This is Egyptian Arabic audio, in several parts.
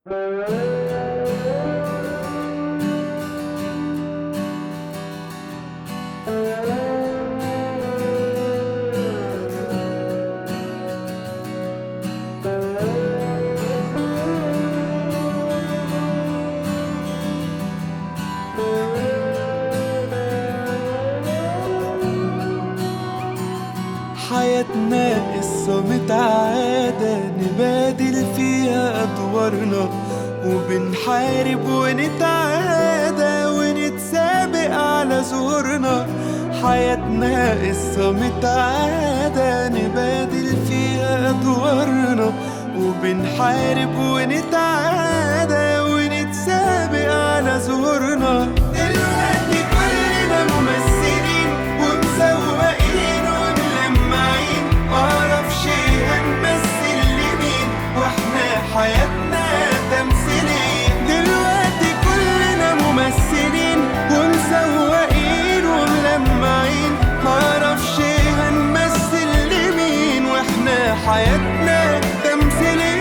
حياتنا قصة متعادة نبادل فيها أدوارنا وبنحارب ونتعادى ونتسابق على زورنا حياتنا قصة متعادة نبادل فيها أدوارنا وبنحارب ونتعادى ونتسابق على زورنا دلوقتي كلنا ممثلين ومسوقين وملمعين معرفش هنمثل لمين واحنا حياتنا تمثيلية دلوقتي كلنا ممثلين ومسوقين وملمعين معرفش هنمثل لمين واحنا حياتنا تمثيلية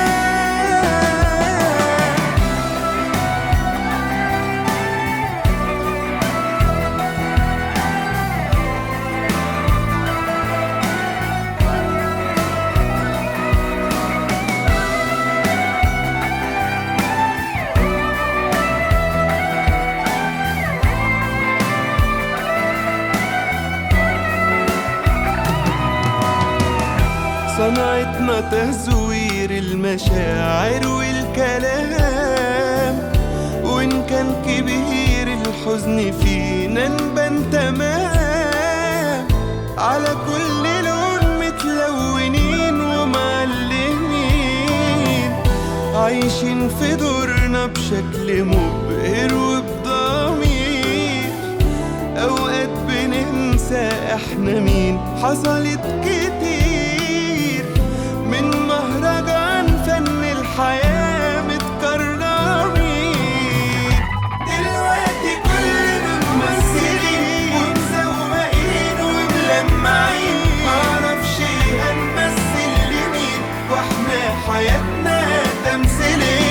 صنعتنا تزوير المشاعر والكلام وإن كان كبير الحزن فينا نبان تمام على كل لون متلونين ومعلمين عايشين في دورنا بشكل مبهر وبضمير أوقات بننسى احنا مين حصلت كتير من مهرجان فن الحياة متكرمين دلوقتي كلنا ممثلين ومسوقين وملمعين معرفش هنمثل لمين واحنا حياتنا تمثيلية